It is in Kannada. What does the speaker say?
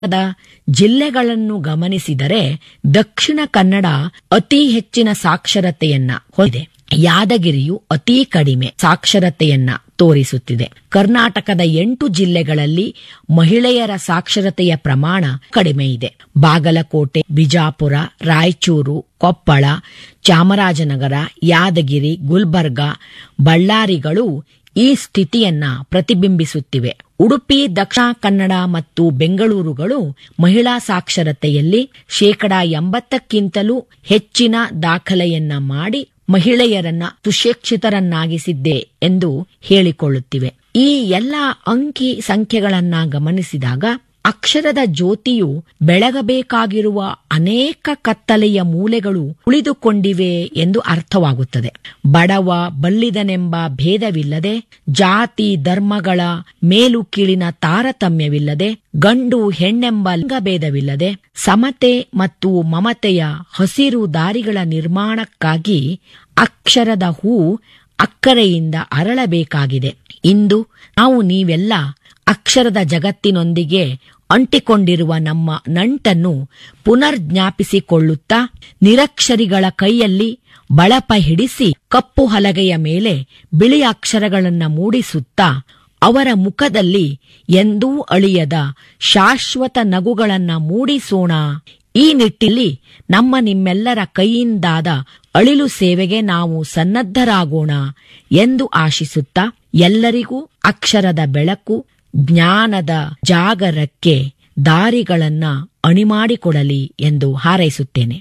ದ ಜಿಲ್ಲೆಗಳನ್ನು ಗಮನಿಸಿದರೆ ದಕ್ಷಿಣ ಕನ್ನಡ ಅತಿ ಹೆಚ್ಚಿನ ಸಾಕ್ಷರತೆಯನ್ನ ಹೊಂದಿದೆ ಯಾದಗಿರಿಯು ಅತಿ ಕಡಿಮೆ ಸಾಕ್ಷರತೆಯನ್ನ ತೋರಿಸುತ್ತಿದೆ ಕರ್ನಾಟಕದ ಎಂಟು ಜಿಲ್ಲೆಗಳಲ್ಲಿ ಮಹಿಳೆಯರ ಸಾಕ್ಷರತೆಯ ಪ್ರಮಾಣ ಕಡಿಮೆ ಇದೆ ಬಾಗಲಕೋಟೆ ಬಿಜಾಪುರ ರಾಯಚೂರು ಕೊಪ್ಪಳ ಚಾಮರಾಜನಗರ ಯಾದಗಿರಿ ಗುಲ್ಬರ್ಗಾ ಬಳ್ಳಾರಿಗಳು ಈ ಸ್ಥಿತಿಯನ್ನ ಪ್ರತಿಬಿಂಬಿಸುತ್ತಿವೆ ಉಡುಪಿ ದಕ್ಷಿಣ ಕನ್ನಡ ಮತ್ತು ಬೆಂಗಳೂರುಗಳು ಮಹಿಳಾ ಸಾಕ್ಷರತೆಯಲ್ಲಿ ಶೇಕಡಾ ಎಂಬತ್ತಕ್ಕಿಂತಲೂ ಹೆಚ್ಚಿನ ದಾಖಲೆಯನ್ನ ಮಾಡಿ ಮಹಿಳೆಯರನ್ನ ಸುಶಿಕ್ಷಿತರನ್ನಾಗಿಸಿದ್ದೆ ಎಂದು ಹೇಳಿಕೊಳ್ಳುತ್ತಿವೆ ಈ ಎಲ್ಲ ಅಂಕಿ ಸಂಖ್ಯೆಗಳನ್ನ ಗಮನಿಸಿದಾಗ ಅಕ್ಷರದ ಜ್ಯೋತಿಯು ಬೆಳಗಬೇಕಾಗಿರುವ ಅನೇಕ ಕತ್ತಲೆಯ ಮೂಲೆಗಳು ಉಳಿದುಕೊಂಡಿವೆ ಎಂದು ಅರ್ಥವಾಗುತ್ತದೆ ಬಡವ ಬಲ್ಲಿದನೆಂಬ ಭೇದವಿಲ್ಲದೆ ಜಾತಿ ಧರ್ಮಗಳ ಮೇಲು ಕೀಳಿನ ತಾರತಮ್ಯವಿಲ್ಲದೆ ಗಂಡು ಹೆಣ್ಣೆಂಬ ಲಿಂಗಭೇದವಿಲ್ಲದೆ ಸಮತೆ ಮತ್ತು ಮಮತೆಯ ಹಸಿರು ದಾರಿಗಳ ನಿರ್ಮಾಣಕ್ಕಾಗಿ ಅಕ್ಷರದ ಹೂ ಅಕ್ಕರೆಯಿಂದ ಅರಳಬೇಕಾಗಿದೆ ಇಂದು ನಾವು ನೀವೆಲ್ಲ ಅಕ್ಷರದ ಜಗತ್ತಿನೊಂದಿಗೆ ಅಂಟಿಕೊಂಡಿರುವ ನಮ್ಮ ನಂಟನ್ನು ಪುನರ್ಜ್ಞಾಪಿಸಿಕೊಳ್ಳುತ್ತಾ ನಿರಕ್ಷರಿಗಳ ಕೈಯಲ್ಲಿ ಬಳಪ ಹಿಡಿಸಿ ಕಪ್ಪು ಹಲಗೆಯ ಮೇಲೆ ಬಿಳಿ ಅಕ್ಷರಗಳನ್ನ ಮೂಡಿಸುತ್ತಾ ಅವರ ಮುಖದಲ್ಲಿ ಎಂದೂ ಅಳಿಯದ ಶಾಶ್ವತ ನಗುಗಳನ್ನ ಮೂಡಿಸೋಣ ಈ ನಿಟ್ಟಿನಲ್ಲಿ ನಮ್ಮ ನಿಮ್ಮೆಲ್ಲರ ಕೈಯಿಂದಾದ ಅಳಿಲು ಸೇವೆಗೆ ನಾವು ಸನ್ನದ್ಧರಾಗೋಣ ಎಂದು ಆಶಿಸುತ್ತಾ ಎಲ್ಲರಿಗೂ ಅಕ್ಷರದ ಬೆಳಕು ಜ್ಞಾನದ ಜಾಗರಕ್ಕೆ ದಾರಿಗಳನ್ನ ಅಣಿಮಾಡಿಕೊಡಲಿ ಎಂದು ಹಾರೈಸುತ್ತೇನೆ